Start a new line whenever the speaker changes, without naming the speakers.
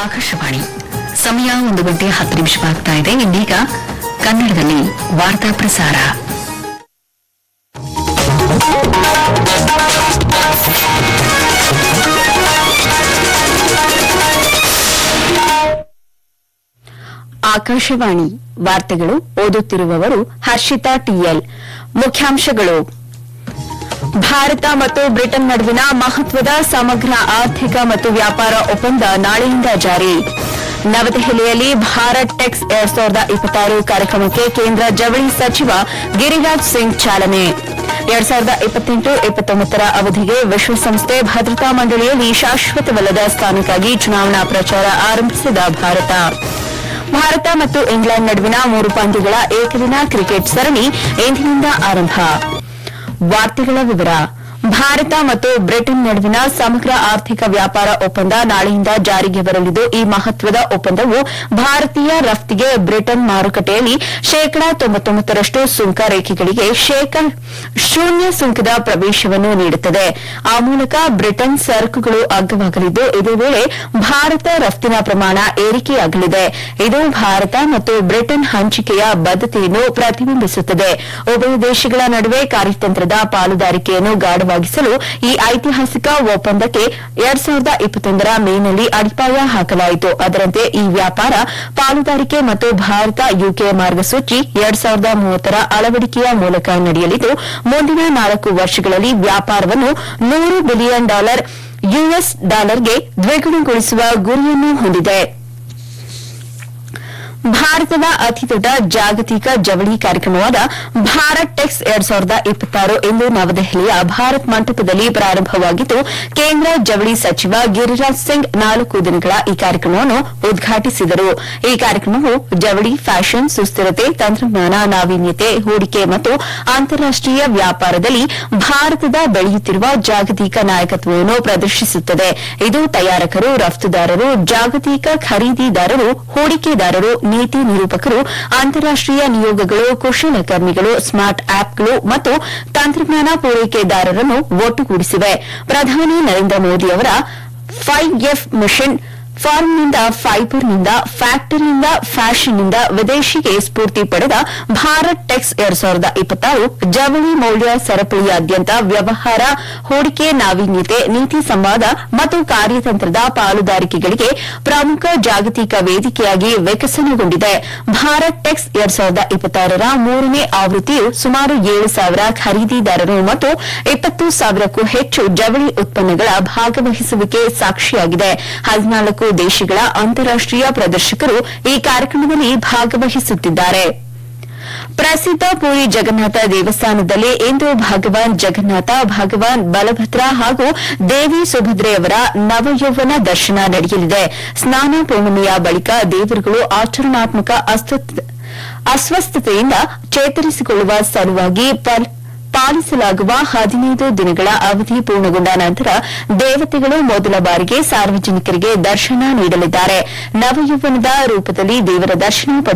ಆಕಾಶವಾಣಿ ಸಮಯ ಒಂದು ಗಂಟೆ ಹತ್ತು ನಿಮಿಷವಾಗ್ತಾ ಇದೆ ಇನ್ನೀಗ ಕನ್ನಡದಲ್ಲಿ ವಾರ್ತಾ ಪ್ರಸಾರ
ಆಕಾಶವಾಣಿ ವಾರ್ತೆಗಳು ಓದುತ್ತಿರುವವರು ಹರ್ಷಿತಾ ಟಿಎಲ್ ಮುಖ್ಯಾಂಶಗಳು ಭಾರತ ಮತ್ತು ಬ್ರಿಟನ್ ನಡುವಿನ ಮಹತ್ವದ ಸಮಗ್ರ ಆರ್ಥಿಕ ಮತ್ತು ವ್ಯಾಪಾರ ಒಪ್ಪಂದ ನಾಳೆಯಿಂದ ಜಾರಿ ನವದೆಹಲಿಯಲ್ಲಿ ಭಾರತ್ ಟೆಕ್ಸ್ ಎರಡ್ ಸಾವಿರದ ಇಪ್ಪತ್ತಾರು ಕಾರ್ಯಕ್ರಮಕ್ಕೆ ಕೇಂದ್ರ ಜವಳಿ ಸಚಿವ ಗಿರಿರಾಜ್ ಸಿಂಗ್ ಚಾಲನೆ ಎರಡ್ ಸಾವಿರದ ಇಪ್ಪತ್ತೆಂಟು ಇಪ್ಪತ್ತೊಂಬತ್ತರ ಅವಧಿಗೆ ವಿಶ್ವಸಂಸ್ಥೆ ಭದ್ರತಾ ಮಂಡಳಿಯಲ್ಲಿ ಶಾಶ್ವತವಲ್ಲದ ಸ್ಥಾನಕ್ಕಾಗಿ ಚುನಾವಣಾ ಪ್ರಚಾರ ಆರಂಭಿಸಿದ ಭಾರತ ಭಾರತ ಮತ್ತು ಇಂಗ್ಲೆಂಡ್ ನಡುವಿನ ಮೂರು ಪಂದ್ಯಗಳ ಏಕದಿನ ಕ್ರಿಕೆಟ್ ಸರಣಿ ಇಂದಿನಿಂದ ಆರಂಭ ವಾರ್ತೆಗಳ ವಿವರ ಭಾರತ ಮತ್ತು ಬ್ರಿಟನ್ ನಡುವಿನ ಸಮಗ್ರ ಆರ್ಥಿಕ ವ್ಯಾಪಾರ ಒಪ್ಪಂದ ನಾಳೆಯಿಂದ ಜಾರಿಗೆ ಬರಲಿದ್ದು ಈ ಮಹತ್ವದ ಒಪ್ಪಂದವು ಭಾರತೀಯ ರಫ್ತಿಗೆ ಬ್ರಿಟನ್ ಮಾರುಕಟ್ಟೆಯಲ್ಲಿ ಶೇಕಡಾ ತೊಂಬತ್ತೊಂಬತ್ತರಷ್ಟು ಸುಂಕ ರೇಖೆಗಳಿಗೆ ಶೇಕ ಶೂನ್ಯ ಸುಂಕದ ಪ್ರವೇಶವನ್ನು ನೀಡುತ್ತದೆ ಆ ಮೂಲಕ ಬ್ರಿಟನ್ ಸರಕುಗಳು ಅಗ್ಗವಾಗಲಿದ್ದು ಇದೇ ವೇಳೆ ಭಾರತ ರಫ್ತಿನ ಪ್ರಮಾಣ ಏರಿಕೆಯಾಗಲಿದೆ ಇದು ಭಾರತ ಮತ್ತು ಬ್ರಿಟನ್ ಹಂಚಿಕೆಯ ಬದ್ಧತೆಯನ್ನು ಪ್ರತಿಬಿಂಬಿಸುತ್ತದೆ ಉಭಯ ದೇಶಗಳ ನಡುವೆ ಕಾರ್ಯತಂತ್ರದ ಪಾಲುದಾರಿಕೆಯನ್ನು ಗಾಢವಾಗಿಸಲು ಈ ಐತಿಹಾಸಿಕ ಒಪ್ಪಂದಕ್ಕೆ ಎರಡ್ ಸಾವಿರದ ಇಪ್ಪತ್ತೊಂದರ ಮೇನಲ್ಲಿ ಅಡಿಪಾಯ ಹಾಕಲಾಯಿತು ಅದರಂತೆ ಈ ವ್ಯಾಪಾರ ಪಾಲುದಾರಿಕೆ ಮತ್ತು ಭಾರತ ಯುಕೆ ಮಾರ್ಗಸೂಚಿ ಎರಡ್ ಸಾವಿರದ ಮೂವತ್ತರ ಅಳವಡಿಕೆಯ ಮೂಲಕ ನಡೆಯಲಿದ್ದು ಮುಂದಿನ ನಾಲ್ಕು ವರ್ಷಗಳಲ್ಲಿ ವ್ಯಾಪಾರವನ್ನು ನೂರು ಬಿಲಿಯನ್ ಡಾಲರ್ ಯುಎಸ್ ಡಾಲರ್ಗೆ ದ್ವಿಗುಣಗೊಳಿಸುವ ಗುರಿಯನ್ನು ಹೊಂದಿದೆ ಭಾರತದ ಅತಿದೊಡ್ಡ ಜಾಗತಿಕ ಜವಳಿ ಕಾರ್ಯಕ್ರಮವಾದ ಭಾರತ್ ಟೆಕ್ಸ್ ಎರಡ್ ಸಾವಿರದ ಇಪ್ಪತ್ತಾರು ಇಂದು ನವದೆಹಲಿಯ ಭಾರತ್ ಮಂಟಪದಲ್ಲಿ ಪ್ರಾರಂಭವಾಗಿದ್ದು ಕೇಂದ್ರ ಜವಳಿ ಸಚಿವ ಗಿರಿರಾಜ್ ಸಿಂಗ್ ನಾಲ್ಕು ದಿನಗಳ ಈ ಕಾರ್ಯಕ್ರಮವನ್ನು ಉದ್ಘಾಟಿಸಿದರು ಈ ಕಾರ್ಯಕ್ರಮವು ಜವಳಿ ಫ್ಯಾಷನ್ ಸುಸ್ಥಿರತೆ ತಂತ್ರಜ್ಞಾನ ನಾವೀನ್ಯತೆ ಹೂಡಿಕೆ ಮತ್ತು ಅಂತಾರಾಷ್ಟೀಯ ವ್ಯಾಪಾರದಲ್ಲಿ ಭಾರತದ ಬೆಳೆಯುತ್ತಿರುವ ಜಾಗತಿಕ ನಾಯಕತ್ವವನ್ನು ಪ್ರದರ್ಶಿಸುತ್ತದೆ ಇದು ತಯಾರಕರು ರಫ್ತುದಾರರು ಜಾಗತಿಕ ಖರೀದಿದಾರರು ಹೂಡಿಕೆದಾರರು ನೀತಿ ನಿರೂಪಕರು ಅಂತಾರಾಷ್ಟೀಯ ನಿಯೋಗಗಳು ಕುಶಲಕರ್ಮಿಗಳು ಸ್ಮಾರ್ಟ್ ಆಪ್ಗಳು ಮತ್ತು ತಂತ್ರಜ್ಞಾನ ಪೂರೈಕೆದಾರರನ್ನು ಒಟ್ಟುಗೂಡಿಸಿವೆ ಪ್ರಧಾನಿ ನರೇಂದ್ರ ಮೋದಿ ಅವರ ಫೈವ್ ಎಫ್ ಮಿಷನ್ ಫಾರ್ಮ್ನಿಂದ ಫೈಬರ್ನಿಂದ ಫ್ಯಾಕ್ಟರಿಯಿಂದ ಫ್ಯಾಷನ್ನಿಂದ ವಿದೇಶಿಗೆ ಸ್ಫೂರ್ತಿ ಪಡೆದ ಭಾರತ್ ಟೆಕ್ಸ್ ಎರಡ್ ಸಾವಿರದ ಇಪ್ಪತ್ತಾರು ಜವಳಿ ಮೌಲ್ಯ ಸರಪಳಿಯಾದ್ಯಂತ ವ್ಯವಹಾರ ಹೂಡಿಕೆ ನಾವೀನ್ಯತೆ ನೀತಿ ಸಂವಾದ ಮತ್ತು ಕಾರ್ಯತಂತ್ರದ ಪಾಲುದಾರಿಕೆಗಳಿಗೆ ಪ್ರಮುಖ ಜಾಗತಿಕ ವೇದಿಕೆಯಾಗಿ ವಿಕಸನಗೊಂಡಿದೆ ಭಾರತ್ ಟೆಕ್ಸ್ ಎರಡ್ ಸಾವಿರದ ಇಪ್ಪತ್ತಾರರ ಮೂರನೇ ಆವೃತ್ತಿಯು ಸುಮಾರು ಏಳು ಸಾವಿರ ಖರೀದಿದಾರರು ಮತ್ತು ಇಪ್ಪತ್ತು ಸಾವಿರಕ್ಕೂ ಹೆಚ್ಚು ಜವಳಿ ಉತ್ಪನ್ನಗಳ ಭಾಗವಹಿಸುವಿಕೆ ಸಾಕ್ಷಿಯಾಗಿದೆ ಹದಿನಾಲ್ಕು ದೇಶಗಳ ಅಂತಾರಾಷ್ಟೀಯ ಪ್ರದರ್ಶಕರು ಈ ಕಾರ್ಯಕ್ರಮದಲ್ಲಿ ಭಾಗವಹಿಸುತ್ತಿದ್ದಾರೆ ಪ್ರಸಿದ್ದ ಪುರಿ ಜಗನ್ನಾಥ ದೇವಸ್ಥಾನದಲ್ಲಿ ಇಂದು ಭಗವಾನ್ ಜಗನ್ನಾಥ ಭಗವಾನ್ ಬಲಭದ್ರ ಹಾಗೂ ದೇವಿ ಸುಭದ್ರೆಯವರ ನವಯೌವನ ದರ್ಶನ ನಡೆಯಲಿದೆ ಸ್ನಾನ ಪೂರ್ಣಿಮೆಯ ಬಳಿಕ ದೇವರುಗಳು ಆಚರಣಾತ್ಮಕ ಅಸ್ವಸ್ಥ- ಅಸ್ವಸ್ಥತೆಯಿಂದ ಚೇತರಿಸಿಕೊಳ್ಳುವ ಸಲುವಾಗಿ ಪಲ್- ಪಾಲಿಸಲಾಗುವ ಹದಿನೈದು ದಿನಗಳ ಅವಧಿ ಪೂರ್ಣಗೊಂಡ ನಂತರ ದೇವತೆಗಳು ಮೊದಲ ಬಾರಿಗೆ ಸಾರ್ವಜನಿಕರಿಗೆ ದರ್ಶನ ನೀಡಲಿದ್ದಾರೆ ನವಯೌವನದ ರೂಪದಲ್ಲಿ ದೇವರ ದರ್ಶನ